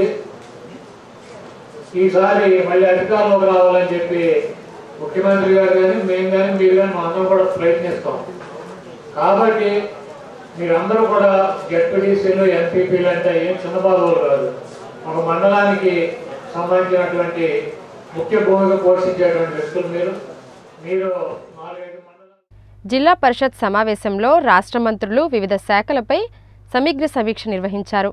ఈసారి మళ్ళీ అధికారంలోకి రావాలని చెప్పి ముఖ్యమంత్రి గారు కానీ మేము కానీ మీరు కానీ మా అందరం కూడా ప్రయత్నిస్తాం కాబట్టి మీరందరూ కూడా జడ్పీటీసీలు ఎంపీపీలు అంటే ఏం చిన్న బాధలు కాదు ఒక మండలానికి సంబంధించినటువంటి ముఖ్య భూమిక పోషించేటువంటి వ్యక్తులు మీరు మీరు నాలుగైదు జిల్లా పరిషత్ సమావేశంలో రాష్ట్ర మంత్రులు వివిధ శాఖలపై సమగ్ర సమీక్ష నిర్వహించారు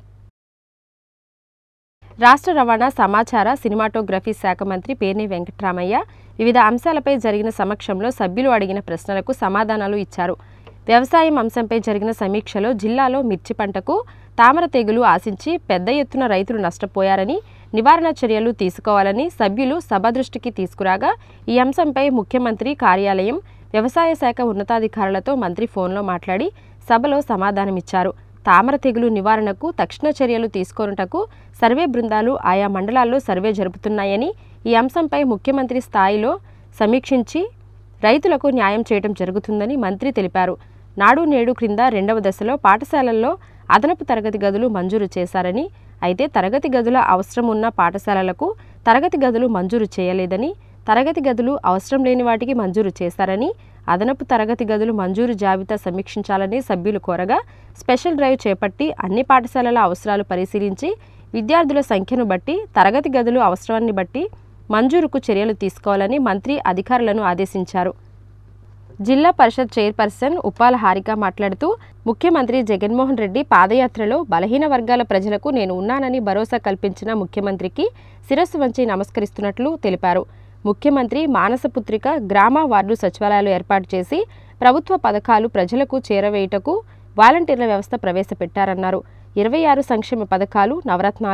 రాష్ట్ర రవాణా సమాచార సినిమాటోగ్రఫీ శాఖ మంత్రి పేర్ని వెంకట్రామయ్య వివిధ అంశాలపై జరిగిన సమక్షంలో సభ్యులు అడిగిన ప్రశ్నలకు సమాధానాలు ఇచ్చారు వ్యవసాయం అంశంపై జరిగిన సమీక్షలో జిల్లాలో మిర్చి పంటకు తామర తెగులు ఆశించి పెద్ద ఎత్తున రైతులు నష్టపోయారని నివారణ చర్యలు తీసుకోవాలని సభ్యులు సభ దృష్టికి తీసుకురాగా ఈ అంశంపై ముఖ్యమంత్రి కార్యాలయం వ్యవసాయ శాఖ ఉన్నతాధికారులతో మంత్రి ఫోన్లో మాట్లాడి సభలో సమాధానమిచ్చారు తామర తెగులు నివారణకు తక్షణ చర్యలు తీసుకొనుటకు సర్వే బృందాలు ఆయా మండలాల్లో సర్వే జరుపుతున్నాయని ఈ అంశంపై ముఖ్యమంత్రి స్థాయిలో సమీక్షించి రైతులకు న్యాయం చేయడం జరుగుతుందని మంత్రి తెలిపారు నాడు నేడు క్రింద రెండవ దశలో పాఠశాలల్లో అదనపు తరగతి గదులు మంజూరు చేశారని అయితే తరగతి గదుల అవసరం ఉన్న పాఠశాలలకు తరగతి గదులు మంజూరు చేయలేదని తరగతి గదులు అవసరం లేని వాటికి మంజూరు చేశారని అదనపు తరగతి గదులు మంజూరు జాబితా సమీక్షించాలని సభ్యులు కోరగా స్పెషల్ డ్రైవ్ చేపట్టి అన్ని పాఠశాలల అవసరాలు పరిశీలించి విద్యార్థుల సంఖ్యను బట్టి తరగతి గదులు అవసరాన్ని బట్టి మంజూరుకు చర్యలు తీసుకోవాలని మంత్రి అధికారులను ఆదేశించారు జిల్లా పరిషత్ చైర్పర్సన్ ఉప్పాల హారిక మాట్లాడుతూ ముఖ్యమంత్రి జగన్మోహన్ రెడ్డి పాదయాత్రలో బలహీన వర్గాల ప్రజలకు నేను ఉన్నానని భరోసా కల్పించిన ముఖ్యమంత్రికి శిరస్సు వంచి నమస్కరిస్తున్నట్లు తెలిపారు ముఖ్యమంత్రి మానసపుత్రిక గ్రామ వార్డు సచివాలయాలు ఏర్పాటు చేసి ప్రభుత్వ పథకాలు ప్రజలకు చేరవేయుటకు వాలంటీర్ల వ్యవస్థ ప్రవేశపెట్టారన్నారు ఇరవై ఆరు సంక్షేమ పథకాలు నవరత్నాలు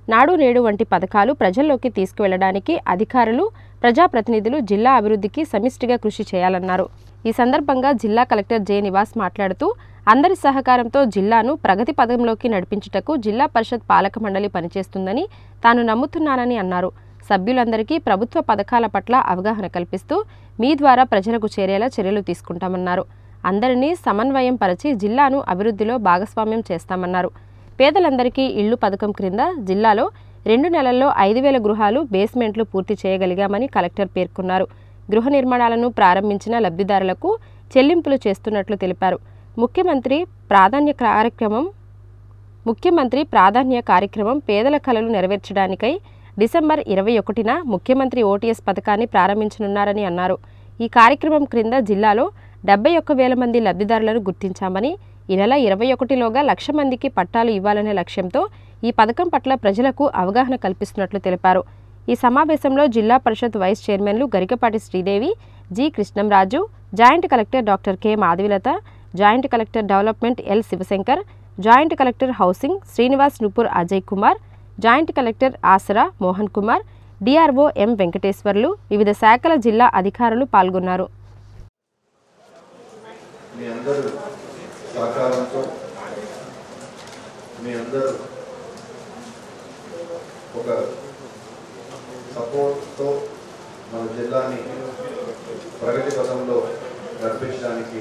నాడు నేడు వంటి పథకాలు ప్రజల్లోకి తీసుకువెళ్లడానికి అధికారులు ప్రజాప్రతినిధులు జిల్లా అభివృద్ధికి సమిష్టిగా కృషి చేయాలన్నారు ఈ సందర్భంగా జిల్లా కలెక్టర్ జె నివాస్ మాట్లాడుతూ అందరి సహకారంతో జిల్లాను ప్రగతి పథంలోకి నడిపించుటకు జిల్లా పరిషత్ పాలక మండలి పనిచేస్తుందని తాను నమ్ముతున్నానని అన్నారు సభ్యులందరికీ ప్రభుత్వ పథకాల పట్ల అవగాహన కల్పిస్తూ మీ ద్వారా ప్రజలకు చేరేలా చర్యలు తీసుకుంటామన్నారు అందరినీ సమన్వయం పరిచి జిల్లాను అభివృద్ధిలో భాగస్వామ్యం చేస్తామన్నారు పేదలందరికీ ఇళ్లు పథకం క్రింద జిల్లాలో రెండు నెలల్లో ఐదు వేల గృహాలు బేస్మెంట్లు పూర్తి చేయగలిగామని కలెక్టర్ పేర్కొన్నారు గృహ నిర్మాణాలను ప్రారంభించిన లబ్ధిదారులకు చెల్లింపులు చేస్తున్నట్లు తెలిపారు ముఖ్యమంత్రి ప్రాధాన్య కార్యక్రమం ముఖ్యమంత్రి ప్రాధాన్య కార్యక్రమం పేదల కలలు నెరవేర్చడానికై డిసెంబర్ ఇరవై ఒకటిన ముఖ్యమంత్రి ఓటీఎస్ పథకాన్ని ప్రారంభించనున్నారని అన్నారు ఈ కార్యక్రమం క్రింద జిల్లాలో డెబ్బై ఒక్క వేల మంది లబ్ధిదారులను గుర్తించామని ఈ నెల ఇరవై ఒకటిలోగా లక్ష మందికి పట్టాలు ఇవ్వాలనే లక్ష్యంతో ఈ పథకం పట్ల ప్రజలకు అవగాహన కల్పిస్తున్నట్లు తెలిపారు ఈ సమావేశంలో జిల్లా పరిషత్ వైస్ చైర్మన్లు Garikapati Sridevi G Krishnamraju joint collector doctor K Madhavilatha joint collector development L Sivashankar joint collector housing Srinivas Nupur Ajay Kumar joint collector Aasara Mohan Kumar DRO M Venkateswarlu వివిధ శాఖల జిల్లా అధికారులు పాల్గొన్నారు మీ అందరూ సహకారంతో మీ అందరూ ఒక సపోర్ట్తో మన జిల్లాని ప్రగతి పథంలో నడిపించడానికి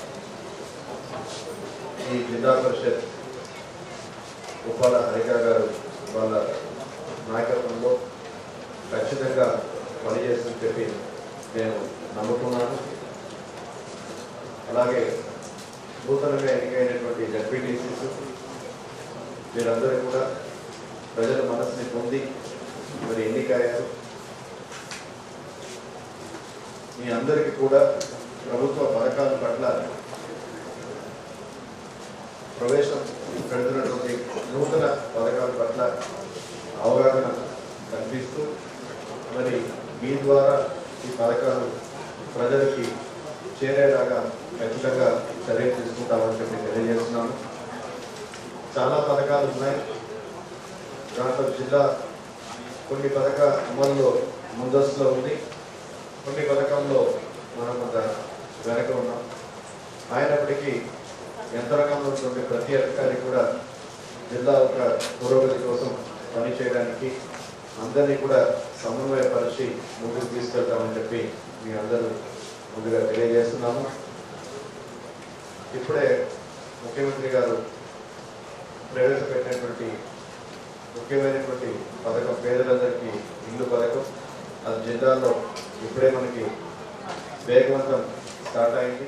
ఈ జిల్లా పరిషత్ ఉపాల హరిక గారు వాళ్ళ నాయకత్వంలో ఖచ్చితంగా పనిచేస్తుందని చెప్పి నేను నమ్ముతున్నాను అలాగే నూతనంగా ఎన్నికైనటువంటి జడ్పీటీసీస్ మీరందరూ కూడా ప్రజల మనసుని పొంది మరి ఎన్నికయ్యారు మీ అందరికీ కూడా ప్రభుత్వ పథకాల పట్ల ప్రవేశం పెడుతున్నటువంటి నూతన పథకాల పట్ల అవగాహన కల్పిస్తూ మరి మీ ద్వారా ఈ పథకాలు ప్రజలకి చేరేలాగా ఖచ్చితంగా చర్యలు తీసుకుంటామని చెప్పి తెలియజేస్తున్నాను చాలా పథకాలు ఉన్నాయి దాంట్లో జిల్లా కొన్ని పథక అమల్లో ముందస్తులో ఉంది కొన్ని పథకంలో మనం కొంత వెనక ఉన్నాం అయినప్పటికీ యంత్రాంగంలో ఉన్నటువంటి ప్రతి అధికారి కూడా జిల్లా ఒక పురోగతి కోసం పనిచేయడానికి అందరినీ కూడా సమన్వయపరిచి ముందుకు తీసుకెళ్తామని చెప్పి మీ అందరూ ముందుగా తెలియజేస్తున్నాము ఇప్పుడే ముఖ్యమంత్రి గారు ప్రవేశపెట్టినటువంటి ముఖ్యమైనటువంటి పథకం పేదలందరికీ ఇల్లు పథకం అది జిల్లాలో ఇప్పుడే మనకి వేగవంతం స్టార్ట్ అయింది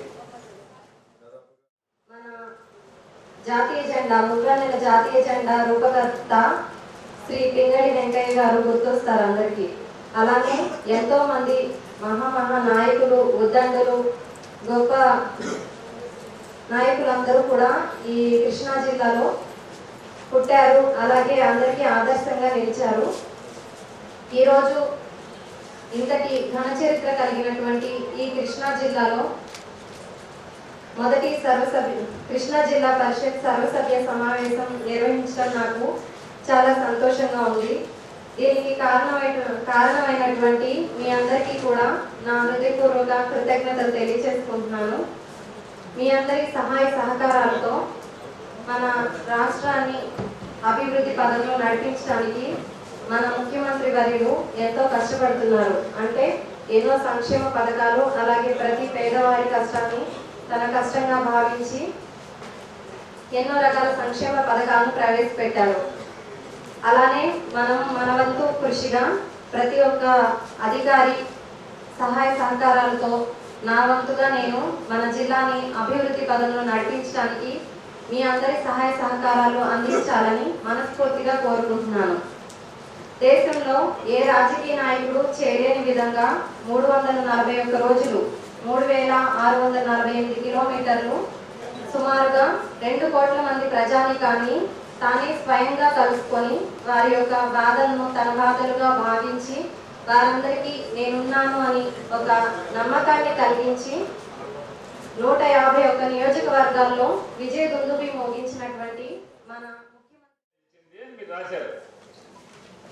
జాతీయ జెండా మూడో నెల జాతీయ జెండా రూపకర్త శ్రీ పింగళి వెంకయ్య గారు గుర్తొస్తారు అందరికీ అలానే ఎంతో మంది మహామహా నాయకులు ఉద్దండులు గొప్ప నాయకులందరూ కూడా ఈ కృష్ణా జిల్లాలో పుట్టారు అలాగే అందరికీ ఆదర్శంగా నిలిచారు ఈరోజు ఇంతటి ఘన చరిత్ర కలిగినటువంటి ఈ కృష్ణా జిల్లాలో మొదటి సర్వసభ్య కృష్ణా జిల్లా పరిషత్ సర్వసభ్య సమావేశం నిర్వహించడం నాకు చాలా సంతోషంగా ఉంది దీనికి కారణమైన కారణమైనటువంటి మీ అందరికీ కూడా నా హృదయపూర్వక కృతజ్ఞతలు తెలియజేసుకుంటున్నాను మీ అందరి సహాయ సహకారాలతో మన రాష్ట్రాన్ని అభివృద్ధి పదంలో నడిపించడానికి మన ముఖ్యమంత్రి వర్యులు ఎంతో కష్టపడుతున్నారు అంటే ఎన్నో సంక్షేమ పథకాలు అలాగే ప్రతి పేదవారి కష్టాన్ని తన కష్టంగా భావించి ఎన్నో రకాల సంక్షేమ పథకాలను ప్రవేశపెట్టారు అలానే మనం మన వంతు కృషిగా ప్రతి ఒక్క అధికారి సహాయ సహకారాలతో నా వంతుగా నేను మన జిల్లాని అభివృద్ధి పదంలో నడిపించడానికి మీ అందరి సహాయ సహకారాలు అందించాలని మనస్ఫూర్తిగా కోరుకుంటున్నాను దేశంలో ఏ రాజకీయ నాయకుడు చేయలేని విధంగా మూడు వందల నలభై ఒక్క రోజులు మూడు వేల ఆరు వందల నలభై ఎనిమిది కిలోమీటర్లు సుమారుగా రెండు కోట్ల మంది ప్రజానికాన్ని తానే స్వయంగా కలుసుకొని వారి యొక్క బాధలను తన బాధలుగా భావించి వారందరికీ నేనున్నాను అని ఒక నమ్మకాన్ని కలిగించి నూట యాభై ఒక్క నియోజకవర్గాల్లో విజయ దుందుబి మోగించినటువంటి మన మీరు రాశారు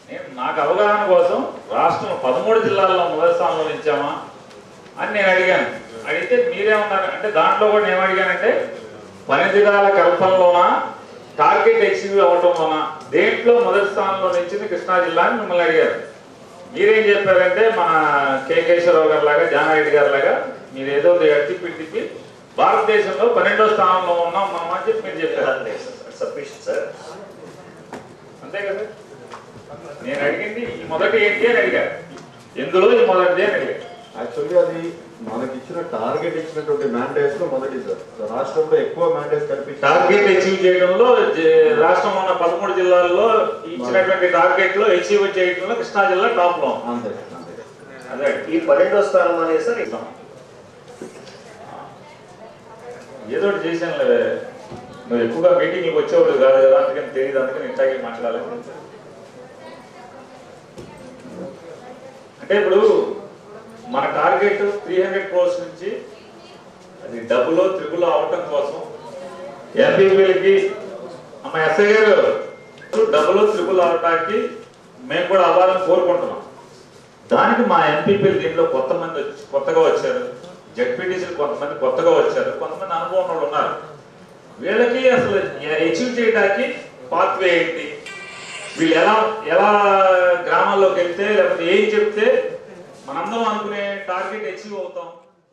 నేను నాకు అవగాహన కోసం రాష్ట్రం పదమూడు జిల్లాల్లో మొదటి స్థానంలో నిలిచామా అని నేను అడిగాను అడిగితే మీరేమన్నారు అంటే దాంట్లో కూడా నేను అడిగానంటే పనిదినాల కల్పనలోనా టార్గెట్ అచీవ్ అవటంలోనా దేంట్లో మొదటి స్థానంలో నిలిచింది కృష్ణా జిల్లా అని మిమ్మల్ని అడిగారు మీరేం చెప్పారంటే మన కె కేశవరావు గారి లాగా జానారెడ్డి గారి లాగా మీరు ఏదో తిప్పి తిప్పి భారతదేశంలో పన్నెండో స్థానంలో ఉన్నాం మనం అని చెప్పి మీరు చెప్పారు సఫిషియెంట్ సార్ అంతే కదా నేను అడిగింది ఈ మొదటి ఏంటి అని అడిగారు ఎందులో ఈ మొదటిది అని అడిగారు యాక్చువల్లీ అది మనకి ఇచ్చిన టార్గెట్ ఇచ్చినటువంటి మ్యాండేట్స్ లో మొదటి సార్ సో రాష్ట్రంలో ఎక్కువ మ్యాండేట్స్ కల్పించి టార్గెట్ అచీవ్ చేయడంలో జ- రాష్ట్రంలో ఉన్న పదమూడు జిల్లాల్లో ఇచ్చినటువంటి టార్గెట్ లో అచీవ్ చేయడంలో కృష్ణా జిల్లా టాప్ లో ఉంది. అదే ఈ పన్నెండో స్థానం అనేది సార్ ఇస్తాం ఏదో ఒకటి చేశాను నువ్వు ఎక్కువగా మీటింగ్కి వచ్చేవాడు కాదు కదా అందుకని తెలియదు అందుకని ఇంటాగే మాట్లాడాలి అంటే ఇప్పుడు మన టార్గెట్ త్రీ హండ్రెడ్ క్రోర్స్ నుంచి అది డబ్బులో త్రిబుల్ అవటం కోసం ఎంపీపీలకి అమ్మ ఎస్ఐ గారు డబ్బులో త్రిబుల్ అవటానికి మేము కూడా అవ్వాలని కోరుకుంటున్నాం దానికి మా ఎంపీపీలు దీంట్లో కొత్త మంది వచ్చి కొత్తగా వచ్చారు జడ్పీటీసీలు కొంతమంది కొత్తగా వచ్చారు కొంతమంది అనుభవం వాళ్ళు ఉన్నారు వీళ్ళకి అసలు అచీవ్ చేయడానికి పాత్వే ఏంటి వీళ్ళు ఎలా ఎలా గ్రామాల్లోకి వెళ్తే లేకపోతే ఏం చెప్తే మనందరం అనుకునే టార్గెట్ అచీవ్ అవుతాం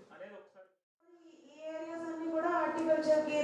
కూడా హార్టికల్చర్కి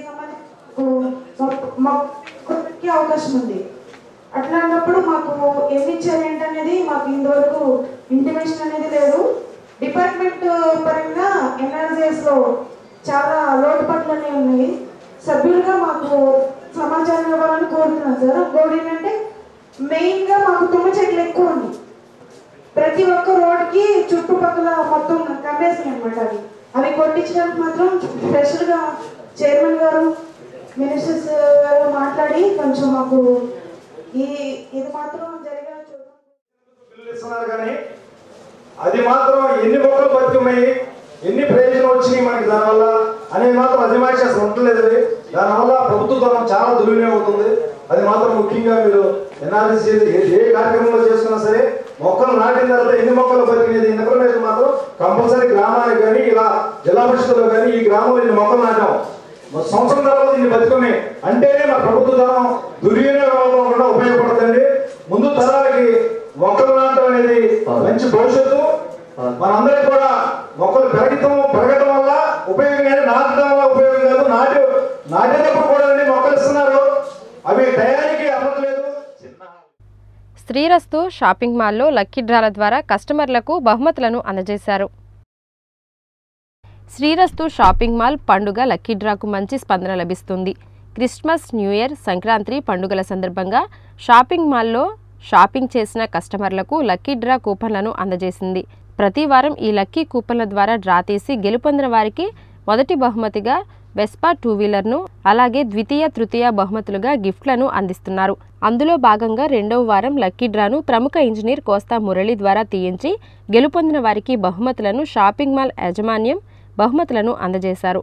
సంబంధించి అవకాశం ఉంది అట్లాంటప్పుడు మాకు ఎన్ని ఇచ్చారు ఏంటనేది మాకు ఇంతవరకు ఇంటిమేషన్ అనేది లేదు డిపార్ట్మెంట్ పరంగా ఎన్ఆర్జీఎస్ లో చాలా లోటుపాట్లు అనేవి ఉన్నాయి సభ్యులుగా మాకు సమాచారం ఇవ్వాలని కోరుతున్నాను సార్ ఇంకోటి ఏంటంటే మెయిన్ గా మాకు తుమ్మ చెట్లు ఎక్కువ ఉన్నాయి ప్రతి ఒక్క రోడ్కి చుట్టుపక్కల మొత్తం కమ్మేసినాయి అనమాట అవి అవి కొట్టించడానికి మాత్రం స్పెషల్ గా చైర్మన్ గారు మినిస్టర్స్ గారు మాట్లాడి కొంచెం మాకు ఈ ఇది మాత్రం జరిగేలా చూద్దాం ఇస్తున్నారు కానీ అది మాత్రం ఎన్ని మొక్కలు బతికమయ్యి ఎన్ని ప్రయోజనం వచ్చినాయి మనకి దానివల్ల అనేది మాత్రం అజమాయిషి అసలు ఉండలేదు అది. దానివల్ల ప్రభుత్వ ధనం చాలా దుర్వినియోగం అవుతుంది అది మాత్రం ముఖ్యంగా మీరు ఎన్ఆర్ఎస్ ఏ కార్యక్రమంలో చేసుకున్నా సరే మొక్కలు నాటిన తర్వాత ఎన్ని మొక్కలు బతికినది ఇన్ఫర్మేషన్ మాత్రం కంపల్సరీ గ్రామానికి కానీ ఇలా జిల్లా పరిషత్లో కానీ ఈ గ్రామంలో ఇన్ని మొక్కలు నాటాం మరి సంవత్సరం తర్వాత ఇన్ని బతుకుని అంటేనే మన ప్రభుత్వ ధనం దుర్వినియోగం అవ్వకుండా ఉపయోగపడుతుంది ముందు తరాలకి మొక్కలు నాటడం అనేది మంచి భవిష్యత్తు మనందరికి కూడా మొక్కలు పెరగటం పెరగటం వల్ల ఉపయోగం కానీ నాటడం వల్ల ఉపయోగం కాదు నాటి నాటేటప్పుడు కూడా అండి మొక్కలు ఇస్తున్నారు అవి టయానికి అవ్వట్లేదు శ్రీరస్తు షాపింగ్ మాల్లో లక్కీ డ్రాల ద్వారా కస్టమర్లకు బహుమతులను అందజేశారు శ్రీరస్తు షాపింగ్ మాల్ పండుగ లక్కీ డ్రాకు మంచి స్పందన లభిస్తుంది క్రిస్మస్ న్యూ ఇయర్ సంక్రాంతి పండుగల సందర్భంగా షాపింగ్ మాల్లో షాపింగ్ చేసిన కస్టమర్లకు లక్కీ డ్రా కూపన్లను అందజేసింది ప్రతి వారం ఈ లక్కీ కూపన్ల ద్వారా డ్రా తీసి గెలుపొందిన వారికి మొదటి బహుమతిగా వెస్పా టూ వీలర్ను అలాగే ద్వితీయ తృతీయ బహుమతులుగా గిఫ్ట్లను అందిస్తున్నారు అందులో భాగంగా రెండవ వారం లక్కీ డ్రాను ప్రముఖ ఇంజనీర్ కోస్తా మురళి ద్వారా తీయించి గెలుపొందిన వారికి బహుమతులను షాపింగ్ మాల్ యాజమాన్యం బహుమతులను అందజేశారు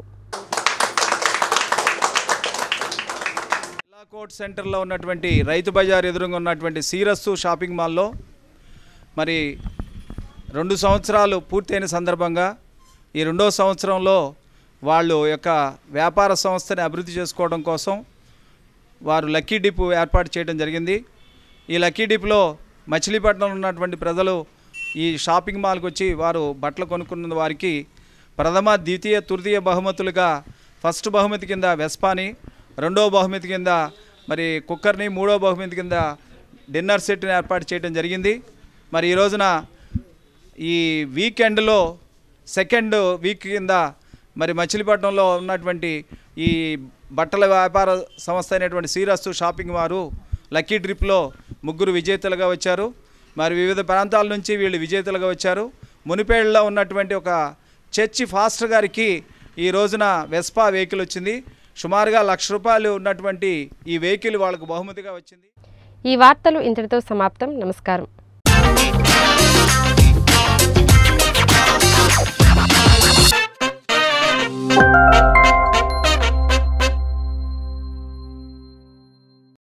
కోట్ సెంటర్లో ఉన్నటువంటి రైతు బజార్ ఎదురుగా ఉన్నటువంటి సీరస్సు షాపింగ్ మాల్లో మరి రెండు సంవత్సరాలు పూర్తయిన సందర్భంగా ఈ రెండో సంవత్సరంలో వాళ్ళు యొక్క వ్యాపార సంస్థని అభివృద్ధి చేసుకోవడం కోసం వారు లక్కీ డిప్ ఏర్పాటు చేయడం జరిగింది ఈ లక్కీ డిప్లో మచిలీపట్నంలో ఉన్నటువంటి ప్రజలు ఈ షాపింగ్ మాల్కి వచ్చి వారు బట్టలు కొనుక్కున్న వారికి ప్రథమ ద్వితీయ తృతీయ బహుమతులుగా ఫస్ట్ బహుమతి కింద వెస్పాని రెండో బహుమతి కింద మరి కుక్కర్ని మూడో బహుమతి కింద డిన్నర్ సెట్ని ఏర్పాటు చేయడం జరిగింది మరి ఈ రోజున ఈ వీకెండ్లో సెకండ్ వీక్ కింద మరి మచిలీపట్నంలో ఉన్నటువంటి ఈ బట్టల వ్యాపార సంస్థ అయినటువంటి శ్రీరస్తు షాపింగ్ వారు లక్కీ ట్రిప్లో ముగ్గురు విజేతలుగా వచ్చారు మరి వివిధ ప్రాంతాల నుంచి వీళ్ళు విజేతలుగా వచ్చారు మునిపేళ్ళలో ఉన్నటువంటి ఒక చర్చి ఫాస్టర్ గారికి ఈ రోజున వెస్పా వెహికల్ వచ్చింది సుమారుగా లక్ష రూపాయలు ఉన్నటువంటి ఈ వెహికల్ వాళ్ళకు బహుమతిగా వచ్చింది ఈ వార్తలు ఇంతటితో సమాప్తం నమస్కారం